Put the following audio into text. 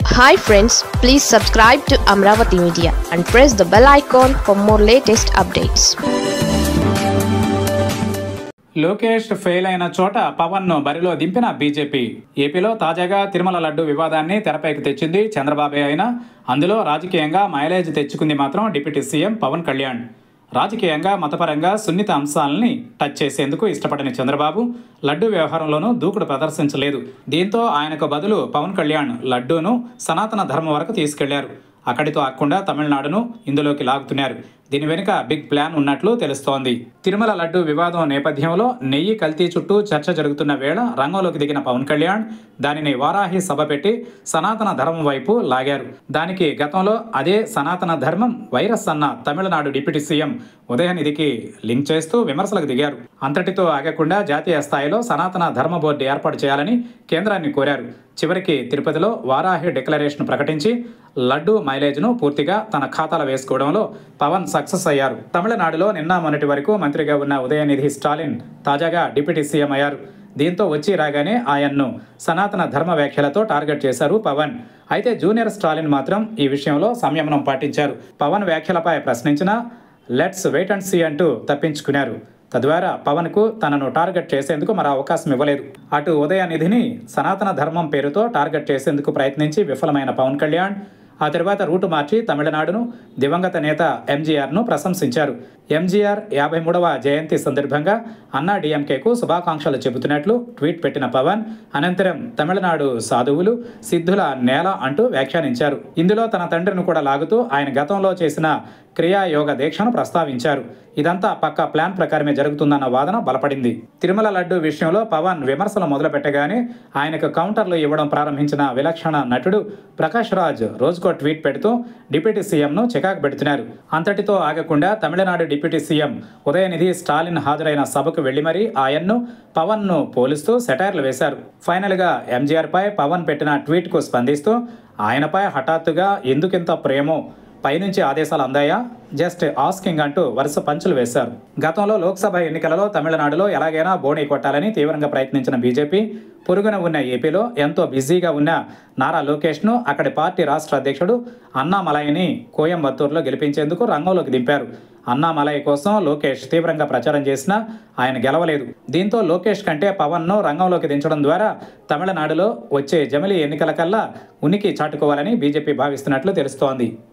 hi friends please subscribe to Amaravati media and press the bell icon for more latest updates Lokesh fail అయిన చోట పవన్ ను బరిలో దింపిన BJP ఏపీలో తాజాగా తిరుమల లడ్డు వివాదాన్ని తెరపైకి తెచ్చింది చంద్రబాబే అయినా అందులో రాజకీయంగా మైలేజ్ తెచ్చుకుంది మాత్రం డిప్యూటీ సీఎం పవన్ కళ్యాణ్ రాజకీయంగా మతపరంగా సున్నిత అంశాలని టచ్ చేసేందుకు ఇష్టపడిన చంద్రబాబు లడ్డు వ్యవహారంలోనూ దూకుడు ప్రదర్శించలేదు దీంతో ఆయనకు బదులు పవన్ కళ్యాణ్ లడ్డూను సనాతన ధర్మం వరకు తీసుకెళ్లారు అక్కడితో ఆకుండా తమిళనాడును ఇందులోకి లాగుతున్నారు దీని వెనుక బిగ్ ప్లాన్ ఉన్నట్లు తెలుస్తోంది తిరుమల లడ్డు వివాదం నేపథ్యంలో నెయ్యి కల్తీ చుట్టూ చర్చ జరుగుతున్న వేళ రంగంలోకి దిగిన పవన్ కళ్యాణ్ దానిని వారాహి సభ పెట్టి సనాతన ధర్మం వైపు లాగారు దానికి గతంలో అదే సనాతన ధర్మం వైరస్ అన్న తమిళనాడు డిప్యూటీ సీఎం ఉదయనిధికి లింక్ చేస్తూ విమర్శలకు దిగారు అంతటితో ఆగకుండా జాతీయ స్థాయిలో సనాతన ధర్మ బోర్డు ఏర్పాటు చేయాలని కేంద్రాన్ని కోరారు చివరికి తిరుపతిలో వారాహి డిక్లరేషన్ ప్రకటించి లడ్డు మైలేజ్ను పూర్తిగా తన ఖాతాలో వేసుకోవడంలో పవన్ సక్సెస్ అయ్యారు తమిళనాడులో నిన్న మొన్నటి వరకు మంత్రిగా ఉన్న ఉదయనిధి స్టాలిన్ తాజాగా డిప్యూటీ సీఎం అయ్యారు దీంతో వచ్చి రాగానే ఆయన్ను సనాతన ధర్మ వ్యాఖ్యలతో టార్గెట్ చేశారు పవన్ అయితే జూనియర్ స్టాలిన్ మాత్రం ఈ విషయంలో సంయమనం పాటించారు పవన్ వ్యాఖ్యలపై ప్రశ్నించిన లెట్స్ వెయిట్ అండ్ సీ అంటూ తప్పించుకున్నారు తద్వారా పవన్కు తనను టార్గెట్ చేసేందుకు మరో అవకాశం ఇవ్వలేదు అటు ఉదయనిధిని సనాతన ధర్మం పేరుతో టార్గెట్ చేసేందుకు ప్రయత్నించి విఫలమైన పవన్ కళ్యాణ్ ఆ తర్వాత రూటు మార్చి తమిళనాడును దివంగత నేత ఎంజీఆర్ను ప్రశంసించారు ఎంజీఆర్ యాభై మూడవ జయంతి సందర్భంగా అన్నా డిఎంకేకు శుభాకాంక్షలు చెబుతున్నట్లు ట్వీట్ పెట్టిన పవన్ అనంతరం తమిళనాడు సాధువులు సిద్ధుల నేల అంటూ వ్యాఖ్యానించారు ఇందులో తన తండ్రిని కూడా లాగుతూ ఆయన గతంలో చేసిన క్రియాయోగ దీక్షను ప్రస్తావించారు ఇదంతా పక్క ప్లాన్ ప్రకారమే జరుగుతుందన్న వాదన బలపడింది తిరుమల లడ్డు విషయంలో పవన్ విమర్శలు మొదలుపెట్టగానే ఆయనకు కౌంటర్లు ఇవ్వడం ప్రారంభించిన విలక్షణ నటుడు ప్రకాష్ రాజ్ రోజుకో ట్వీట్ పెడుతూ డిప్యూటీ సీఎంను చికాకు పెడుతున్నారు అంతటితో ఆగకుండా తమిళనాడు డిప్యూటీ సీఎం ఉదయనిధి స్టాలిన్ హాజరైన సభకు వెళ్లి మరీ ఆయన్ను పవన్ను పోలుస్తూ సెటైర్లు వేశారు ఫైనల్గా ఎంజీఆర్పై పవన్ పెట్టిన ట్వీట్కు స్పందిస్తూ ఆయనపై హఠాత్తుగా ఎందుకింత ప్రేమో పైనుంచి ఆదేశాలు అందాయా జస్ట్ ఆస్కింగ్ అంటూ వరుస పంచులు వేశారు గతంలో లోక్సభ ఎన్నికలలో తమిళనాడులో ఎలాగైనా బోణీ కొట్టాలని తీవ్రంగా ప్రయత్నించిన బీజేపీ పొరుగున ఉన్న ఏపీలో ఎంతో బిజీగా ఉన్న నారా లోకేష్ను అక్కడి పార్టీ రాష్ట్ర అధ్యక్షుడు అన్నామలైని కోయంబత్తూరులో గెలిపించేందుకు రంగంలోకి దింపారు అన్నామలై కోసం లోకేష్ తీవ్రంగా ప్రచారం చేసినా ఆయన గెలవలేదు దీంతో లోకేష్ కంటే పవన్ను రంగంలోకి దించడం ద్వారా తమిళనాడులో వచ్చే జమిలి ఎన్నికల కల్లా ఉనికి చాటుకోవాలని బీజేపీ భావిస్తున్నట్లు తెలుస్తోంది